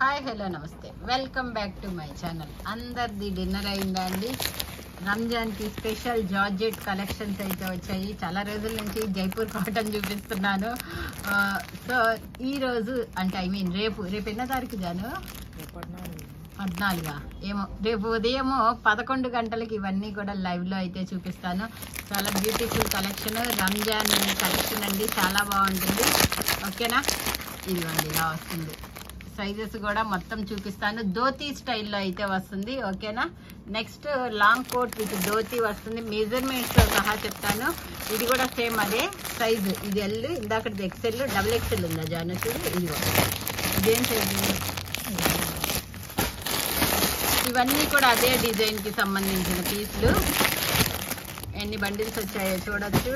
Hi hello నమస్తే welcome back to my channel అందరిది dinner అయిందా అండి రంజాన్కి స్పెషల్ జార్జెట్ కలెక్షన్స్ అయితే వచ్చాయి చాలా రోజుల నుంచి జైపూర్ కాటన్ చూపిస్తున్నాను ఆ, సో ఈ రోజు అంటే ఐ మీన్ రేపు రేపు ఎన్నో తారీఖు జాను పద్నాలుగా ఏమో రేపు ఉదయము పదకొండు గంటలకి ఇవన్నీ కూడా లైవ్ లో అయితే చూపిస్తాను చాలా బ్యూటిఫుల్ కలెక్షన్ రంజాన్ కలెక్షన్ అండి చాలా బాగుంటుంది ఓకేనా ఇదిగోండి ఇలా వస్తుంది సైజెస్ కూడా మొత్తం చూపిస్తాను ధోతీ స్టైల్లో అయితే వస్తుంది ఓకేనా next long coat with dhoti వస్తుంది మెజర్మెంట్స్ తో సహా చెప్తాను ఇది కూడా సేమ్ అదే సైజు ఇది ఎల్ ఇందాకటి ఎక్సెల్ డబుల్ ఎక్సెల్ ఉందా జాను చూడు ఇదిగో ఇదేం సైజు ఇవన్నీ కూడా అదే డిజైన్ కి సంబంధించిన పీసులు ఎన్ని బండిల్స్ వచ్చాయో చూడొచ్చు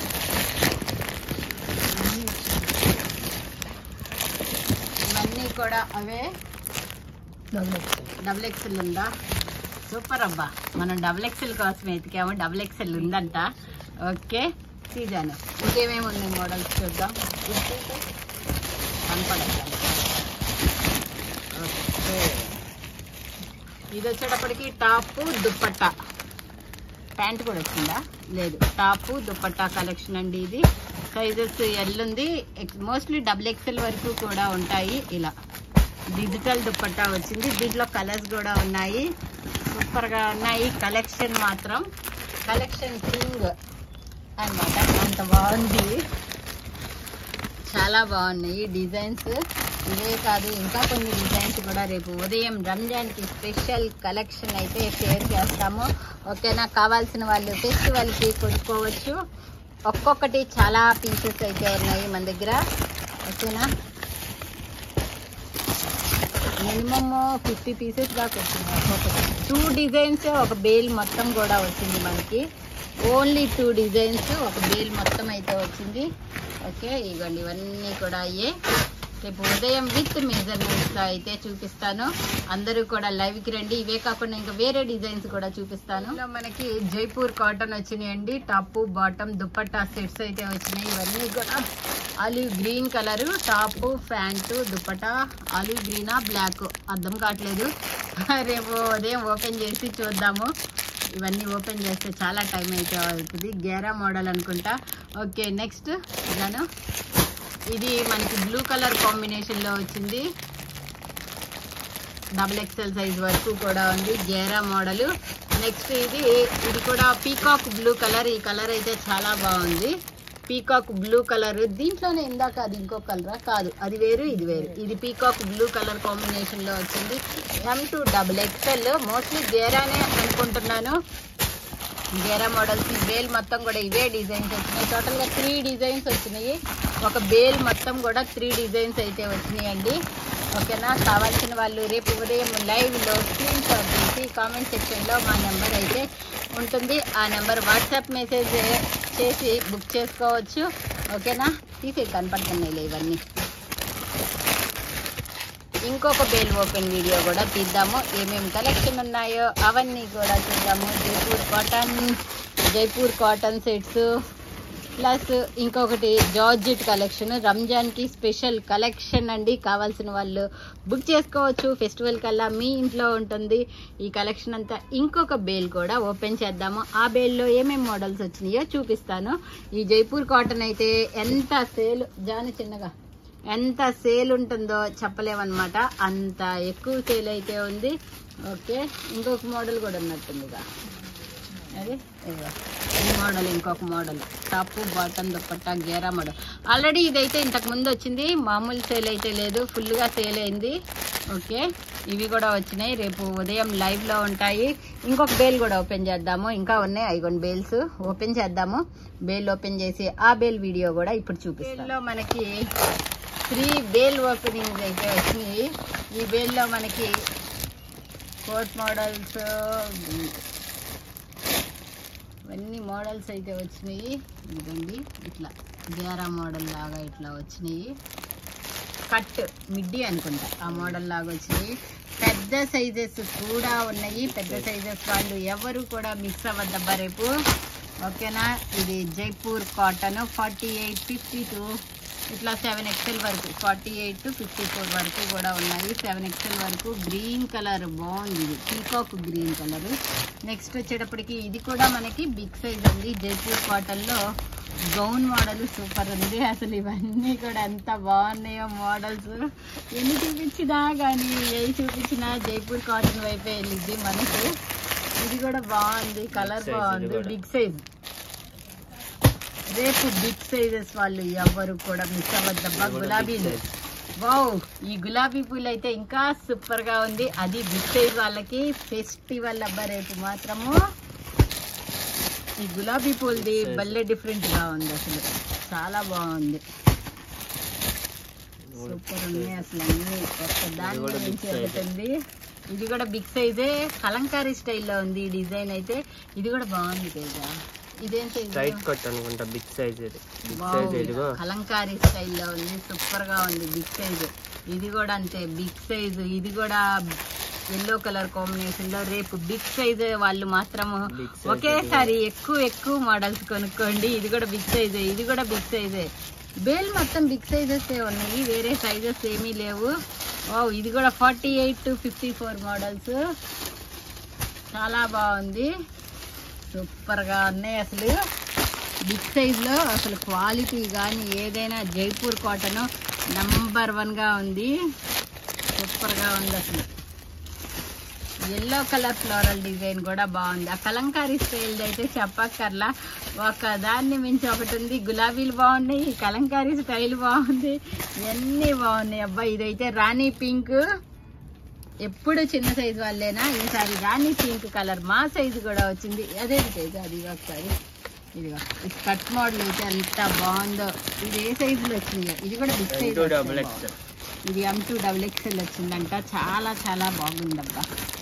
ఇవన్నీ కూడా అవే డబుల్ ఎక్సెల్ ఉందా సూపర్ అబ్బా మనం డబుల్ ఎక్సెల్ కోసం ఎతికాము డబుల్ ఎక్సెల్ ఉందంట ఓకే సీజన్ ఇంకేమేమి ఉన్నాయి మోడల్స్ చూద్దాం కనపడదు ఓకే ఇది వచ్చేటప్పటికి టాప్ దుప్పట్టా ప్యాంట్ కూడా వచ్చిందా లేదు టాప్ దుప్పట్టా కలెక్షన్ అండి ఇది సైజెస్ ఎల్ ఉంది మోస్ట్లీ డబుల్ ఎక్స్ఎల్ వరకు కూడా ఉంటాయి ఇలా డిజిటల్ దుప్పట్టా వచ్చింది దీంట్లో కలర్స్ కూడా ఉన్నాయి సూపర్ గా ఉన్నాయి కలెక్షన్ మాత్రం కలెక్షన్ కింగ్ అన్నమాట అంత బాగుంది చాలా బాగున్నాయి డిజైన్స్ ఇవే కాదు ఇంకా కొన్ని డిజైన్స్ కూడా రేపు ఉదయం రంజాన్ కి స్పెషల్ కలెక్షన్ అయితే షేర్ చేస్తాము ఓకేనా కావాల్సిన వాళ్ళు ఫెస్టివల్ కి కొనుక్కోవచ్చు ఒక్కొక్కటి చాలా పీసెస్ అయితే ఉన్నాయి మన దగ్గర ఓకేనా మినిమమ్ ఫిఫ్టీ పీసెస్ దాకా వచ్చింది ఒక్కొక్కటి టూ డిజైన్స్ ఒక బేల్ మొత్తం కూడా వచ్చింది మనకి ఓన్లీ టూ డిజైన్స్ ఒక బేల్ మొత్తం అయితే వచ్చింది ఓకే ఇవ్వండి ఇవన్నీ కూడా అయ్యే రేపు ఉదయం విత్ మెజర్మెంట్స్ అయితే చూపిస్తాను అందరూ కూడా లైవ్ కి రండి ఇవే కాకుండా ఇంకా వేరే డిజైన్స్ కూడా చూపిస్తాను ఇలా మనకి జైపూర్ కాటన్ వచ్చినాయండి టాప్ బాటమ్ దుప్పట్టా సెట్స్ అయితే వచ్చినాయి ఇవన్నీ కూడా olive green colour top pant dupatta olive గ్రీనా బ్లాక్ అర్థం కావట్లేదు రేపు ఉదయం ఓపెన్ చేసి చూద్దాము ఇవన్నీ ఓపెన్ చేస్తే చాలా టైం అయితే అవుతుంది గేరా మోడల్ అనుకుంటా ఓకే నెక్స్ట్ ఇదాను ఇది మనకి బ్లూ కలర్ కాంబినేషన్ లో వచ్చింది డబుల్ ఎక్స్ఎల్ సైజ్ వరకు కూడా ఉంది గేరా మోడల్ నెక్స్ట్ ఇది ఇది కూడా పీకాక్ బ్లూ కలర్ ఈ కలర్ అయితే చాలా బాగుంది పీకాక్ బ్లూ కలర్ దీంట్లోనే ఇందాక అది ఇంకో కలరా కాదు అది వేరు ఇది వేరు ఇది పీకాక్ బ్లూ కలర్ కాంబినేషన్ లో వచ్చింది M to double XL mostly గేరానే అనుకుంటున్నాను గేరా మోడల్స్ ఈ బేల్ మొత్తం కూడా ఇవే డిజైన్స్ వచ్చినాయి టోటల్ గా త్రీ డిజైన్స్ వచ్చినాయి ఒక బేల్ మొత్తం కూడా త్రీ డిజైన్స్ అయితే వచ్చినాయి అండి ఓకేనా కావాల్సిన వాళ్ళు రేపు ఉదయం లైవ్ లో స్క్రీన్ షాట్ తీసి కామెంట్ సెక్షన్ లో మా నెంబర్ అయితే ఉంటుంది ఆ నెంబర్ వాట్సాప్ మెసేజ్ చేసి బుక్ చేసుకోవచ్చు ఓకేనా తీసి కనపడుతున్నాయి ఇవన్నీ ఇంకొక బేల్ ఓపెన్ వీడియో కూడా తీద్దాము ఏమేమి కలెక్షన్ ఉన్నాయో అవన్నీ కూడా చూద్దాము Jaipur cotton Jaipur cotton sets plus ఇంకొకటి జార్జెట్ కలెక్షన్ రంజాన్ కి స్పెషల్ కలెక్షన్ అండి కావాల్సిన వాళ్ళు బుక్ చేసుకోవచ్చు ఫెస్టివల్ కల్లా మీ ఇంట్లో ఉంటుంది ఈ కలెక్షన్ అంతా ఇంకొక బేల్ కూడా ఓపెన్ చేద్దాము ఆ బేల్లో ఏమేమి మోడల్స్ వచ్చినాయో చూపిస్తాను ఈ జైపూర్ కాటన్ అయితే ఎంత సేల్ జాని చిన్నగా ఎంత సేల్ ఉంటుందో చెప్పలేమన్నమాట అంత ఎక్కువ సేల్ అయితే ఉంది ఓకే ఇంకొక మోడల్ కూడా ఉన్నట్టుందిగా అది ఇదిగో. ఈ మోడల్ ఇంకొక మోడల్ టాప్ బాటమ్ దుప్పట్టా గేరా మోడల్ ఆల్రెడీ ఇదైతే ఇంతకు ముందు వచ్చింది మామూలు సేల్ అయితే లేదు ఫుల్గా సేల్ అయింది ఓకే ఇవి కూడా వచ్చినాయి రేపు ఉదయం లైవ్ లో ఉంటాయి ఇంకొక బేల్ కూడా ఓపెన్ చేద్దాము ఇంకా ఉన్నాయి ఐగొండి బేల్స్ ఓపెన్ చేద్దాము బేల్ ఓపెన్ చేసి ఆ బేల్ వీడియో కూడా ఇప్పుడు చూపిస్తాను మనకి త్రీ బేల్ ఓపెనింగ్స్ అయితే వచ్చినాయి ఈ బేల్లో మనకి కోట్ మోడల్స్ ఇవన్నీ మోడల్స్ అయితే వచ్చినాయి ఇదండి ఇట్లా గేరా మోడల్ లాగా ఇట్లా వచ్చినాయి కట్ మిడ్డీ అనుకుంటా ఆ మోడల్ లాగా వచ్చినాయి పెద్ద సైజెస్ కూడా ఉన్నాయి పెద్ద సైజెస్ వాళ్ళు ఎవరు కూడా మిస్ అవ్వద్దబ్బా రేపు ఓకేనా ఇది Jaipur cotton forty eight fifty two ఇట్లా సెవెన్ ఎక్స్ఎల్ వరకు forty eight to fifty four వరకు కూడా ఉన్నాయి సెవెన్ ఎక్స్ఎల్ వరకు గ్రీన్ కలర్ బాగుంది ఇది పీకాక్ గ్రీన్ కలర్ నెక్స్ట్ వచ్చేటప్పటికి ఇది కూడా మనకి బిగ్ సైజ్ ఉంది జైపూర్ కాటన్లో గౌన్ మోడల్ సూపర్ ఉంది అసలు ఇవన్నీ కూడా ఎంత బాగున్నాయో మోడల్స్ ఎన్ని చూపించినా కానీ ఏ చూపించినా జైపూర్ కాటన్ వైపే వెళ్ళింది మనసు ఇది కూడా బాగుంది కలర్ size ఇది బాగుంది కూడా. బిగ్ సైజ్ రేపు బిగ్ సైజెస్ వాళ్ళు ఎవరు కూడా మిస్ అవ్వద్దబ్బా ఇది కూడా గులాబీలు big size. వావ్ ఈ గులాబీ పూలు అయితే ఇంకా సూపర్ గా ఉంది అది బిగ్ సైజ్ వాళ్ళకి ఫెస్టివల్ అబ్బా రేపు మాత్రము ఈ గులాబీ పూలది Big size. భలే డిఫరెంట్ గా ఉంది అసలు చాలా బాగుంది సూపర్ ఉన్నాయి అసలు అన్ని ఒక్క దాని కూడా big నుంచి size. ఒకటి ఇది కూడా బిగ్ సైజే కలంకారీ స్టైల్లో ఉంది ఈ డిజైన్ అయితే ఇది కూడా బాగుంది తేజ ఇదేం టైట్ సైజ్ కట్ అనుకుంటా బిగ్ సైజ్ ఇది బిగ్ వావ్, సైజ్ ఇదిగో కలంకారీ స్టైల్లో ఉంది సూపర్ గా ఉంది బిగ్ సైజ్ ఇది కూడా అంతే బిగ్ సైజ్ ఇది కూడా ఎల్లో కలర్ కాంబినేషన్ లో రేపు బిగ్ సైజ్ వాళ్ళు మాత్రం Big size ఒకేసారి ఎక్కువ ఎక్కువ మోడల్స్ కొనుక్కోండి ఇది కూడా బిగ్ సైజే ఇది కూడా బిగ్ సైజే బేల్ మొత్తం బిగ్ సైజెస్ ఉన్నాయి వేరే సైజెస్ ఏమీ లేవు వావ్ ఇది కూడా forty eight to fifty four models చాలా బాగుంది సూపర్ గా ఉన్నాయి అసలు బిగ్ సైజ్ లో అసలు క్వాలిటీ కానీ ఏదైనా జైపూర్ కాటన్ నంబర్ వన్ గా ఉంది సూపర్ గా ఉంది అసలు ఎల్లో కలర్ ఫ్లోరల్ డిజైన్ కూడా బాగుంది ఆ కలంకారీ స్టైల్ అయితే చెప్పక్కర్లా ఒక దాన్ని మించి ఒకటి ఉంది గులాబీలు బాగున్నాయి ఈ కలంకారీ స్టైల్ బాగుంది ఇవన్నీ బాగున్నాయి అబ్బా ఇదైతే రాణి పింక్ ఎప్పుడు చిన్న సైజు వాళ్ళేనా ఈసారి రాణి పింక్ కలర్ మా సైజు కూడా వచ్చింది అదే సైజు అది ఒకసారి ఇదిగో ఈ కట్ మోడల్ అయితే ఎంత బాగుందో ఇది ఏ సైజులో వచ్చింది ఇది కూడా బిగ్ సైజ్ డబుల్ ఎక్స్ ఇది ఎం టూ డబుల్ ఎక్స్ఎల్ వచ్చిందంట చాలా చాలా బాగుందబ్బా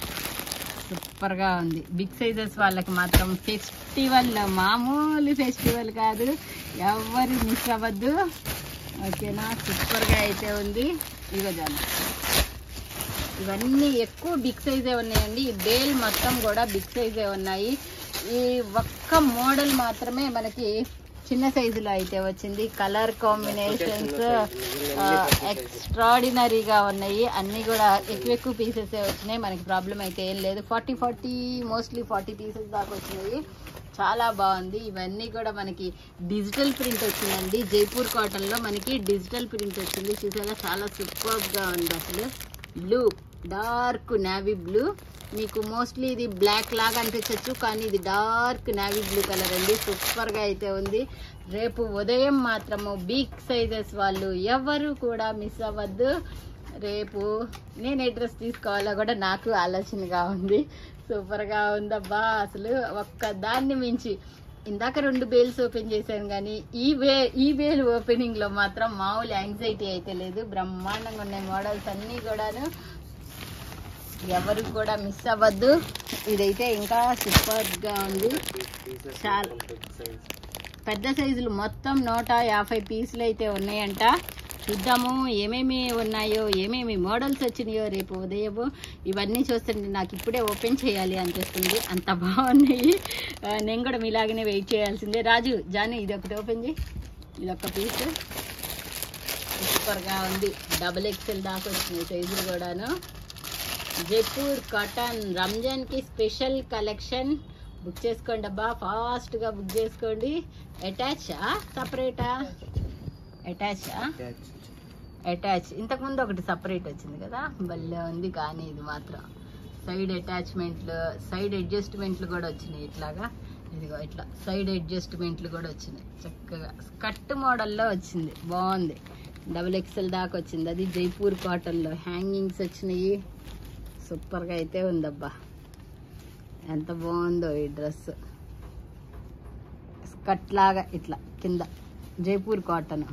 సూపర్ గా ఉంది బిగ్ సైజెస్ వాళ్ళకి మాత్రం ఫెస్టివల్ మామూలు ఫెస్టివల్ కాదు ఎవరు మిస్ అవ్వద్దు ఓకేనా సూపర్ గా అయితే ఉంది ఇగో జాను ఇవన్నీ ఎక్కువ బిగ్ సైజే ఉన్నాయండి ఈ బేల్ మొత్తం కూడా బిగ్ సైజే ఉన్నాయి ఈ ఒక్క మోడల్ మాత్రమే మనకి చిన్న సైజులో అయితే వచ్చింది కలర్ కాంబినేషన్స్ ఎక్స్ట్రాడినరీగా ఉన్నాయి అన్ని కూడా ఎక్కువ ఎక్కువ పీసెస్ వచ్చినాయి మనకి ప్రాబ్లం అయితే ఏం లేదు forty forty mostly forty pieces దాకా వచ్చినాయి చాలా బాగుంది ఇవన్నీ కూడా మనకి డిజిటల్ ప్రింట్ వచ్చిందండి జైపూర్ కాటన్ లో మనకి డిజిటల్ ప్రింట్ వచ్చింది చూసారా చాలా సూపర్ గా ఉంది అసలు బ్లూ డార్క్ నావీ బ్లూ మీకు మోస్ట్లీ ఇది బ్లాక్ లాగా అనిపించవచ్చు కానీ ఇది డార్క్ నావీ బ్లూ కలర్ అండి సూపర్ గా అయితే ఉంది రేపు ఉదయం మాత్రము బిగ్ సైజెస్ వాళ్ళు ఎవరు కూడా మిస్ అవ్వద్దు రేపు నేను ఏ డ్రెస్ తీసుకోవాలో కూడా నాకు ఆలోచనగా ఉంది సూపర్ గా ఉందబ్బా అసలు ఒక్క దాన్ని మించి ఇందాక రెండు బేల్స్ ఓపెన్ చేశాను కానీ ఈ వే ఈ బేల్ ఓపెనింగ్ లో మాత్రం మామూలు యాంగ్జైటీ అయితే లేదు బ్రహ్మాండంగా ఉన్నాయి మోడల్స్ అన్నీ కూడాను ఎవరు కూడా మిస్ అవ్వద్దు ఇదైతే ఇంకా సూపర్ గా ఉంది చాలా పెద్ద సైజులు మొత్తం నూట యాభై పీసులు అయితే ఉన్నాయంట చూద్దాము ఏమేమి ఉన్నాయో ఏమేమి మోడల్స్ వచ్చినాయో రేపు ఉదయము ఇవన్నీ చూస్తుంటే నాకు ఇప్పుడే ఓపెన్ చేయాలి అనిపిస్తుంది అంత బాగున్నాయి ఆ, నేను కూడా మీలాగనే వెయిట్ చేయాల్సిందే రాజు జాను ఇది ఒకటి ఓపెన్ చేయి ఇది ఒక పీస్ సూపర్గా ఉంది డబుల్ ఎక్స్ఎల్ దాకా వచ్చినాయి సైజులు కూడాను జైపూర్ కాటన్ రంజాన్ కి స్పెషల్ కలెక్షన్ బుక్ చేసుకోండి అబ్బా ఫాస్ట్ గా బుక్ చేసుకోండి అటాచా సపరేటా అటాచా అటాచ్ ఇంతకు ముందు ఒకటి సపరేట్ వచ్చింది కదా భలే ఉంది కానీ ఇది మాత్రం సైడ్ అటాచ్మెంట్లు సైడ్ అడ్జస్ట్మెంట్లు కూడా వచ్చినాయి ఇట్లాగా ఇదిగో ఇట్లా సైడ్ అడ్జస్ట్మెంట్లు కూడా వచ్చినాయి చక్కగా కట్ మోడల్లో వచ్చింది బాగుంది డబుల్ ఎక్స్ఎల్ దాకా వచ్చింది అది జైపూర్ కాటన్లో హ్యాంగింగ్స్ వచ్చినాయి సూపర్గా అయితే ఉందబ్బా ఎంత బాగుందో ఈ డ్రెస్ స్కట్ లాగా ఇట్లా కింద జైపూర్ కాటన్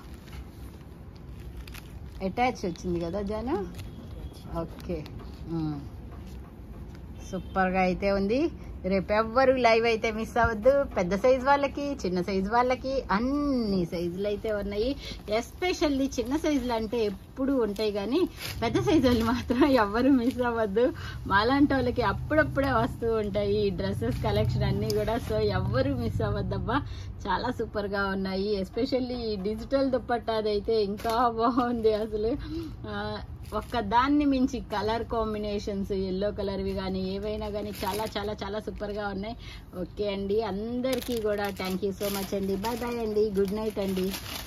అటాచ్ వచ్చింది కదా జాను ఓకే ఉమ్. సూపర్గా అయితే ఉంది రేపు ఎవ్వరు లైవ్ అయితే మిస్ అవ్వద్దు పెద్ద సైజ్ వాళ్ళకి చిన్న సైజ్ వాళ్ళకి అన్ని సైజులు అయితే ఉన్నాయి ఎస్పెషల్లీ చిన్న సైజులు అంటే ఎప్పుడు ఉంటాయి కానీ పెద్ద సైజు వాళ్ళు మాత్రం ఎవ్వరు మిస్ అవ్వద్దు మాలాంటి వాళ్ళకి అప్పుడప్పుడే వస్తూ ఉంటాయి ఈ డ్రెస్సెస్ కలెక్షన్ అన్నీ కూడా సో ఎవ్వరు మిస్ అవ్వద్దబ్బా చాలా సూపర్ గా ఉన్నాయి ఎస్పెషల్లీ ఈ డిజిటల్ దుప్పట్టా అదైతే ఇంకా బాగుంది అసలు ఆ, ఒక్క దాన్ని మించి కలర్ కాంబినేషన్స్ ఎల్లో కలర్వి కానీ ఏవైనా కానీ చాలా చాలా చాలా సూపర్గా ఉన్నాయి ఓకే అండి అందరికీ కూడా థ్యాంక్ యూ సో మచ్ అండి బాయ్ బాయ్ అండి గుడ్ నైట్ అండి